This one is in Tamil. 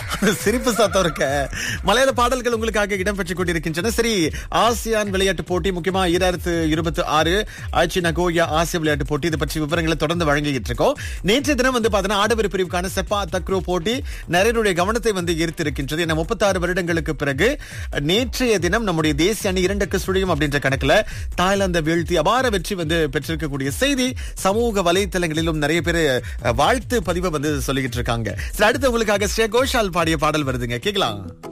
அந்த சிரிப்பு சத்தம் இருக்க மலையாள பாடல்கள் உங்களுக்காக இடம்பெற்றுக் கொண்டிருக்கின்றன சரி ஆசியான் விளையாட்டு போட்டி முக்கியமா இரண்டாயிரத்து இருபத்தி ஆறு ஆச்சி நகோயா ஆசிய விளையாட்டு போட்டி இது பற்றி விவரங்களை தொடர்ந்து வழங்கிட்டு இருக்கோம் நேற்றைய தினம் வந்து பாத்தீங்கன்னா ஆடவர் பிரிவுக்கான செப்பா தக்ரோ போட்டி நிறைய கவனத்தை வந்து ஈர்த்திருக்கின்றது ஏன்னா முப்பத்தாறு வருடங்களுக்கு பிறகு நேற்றைய தினம் நம்முடைய தேசிய அணி இரண்டுக்கு சுழியும் அப்படின்ற கணக்குல தாய்லாந்தை வீழ்த்தி அபார வெற்றி வந்து பெற்றிருக்கக்கூடிய செய்தி சமூக வலைத்தளங்களிலும் நிறைய பேர் வாழ்த்து பதிவை வந்து சொல்லிக்கிட்டு இருக்காங்க சரி அடுத்து உங்களுக்காக ஸ்ரே கோஷால் பாடிய பாடல் வருதுங்க கேக்கலாம்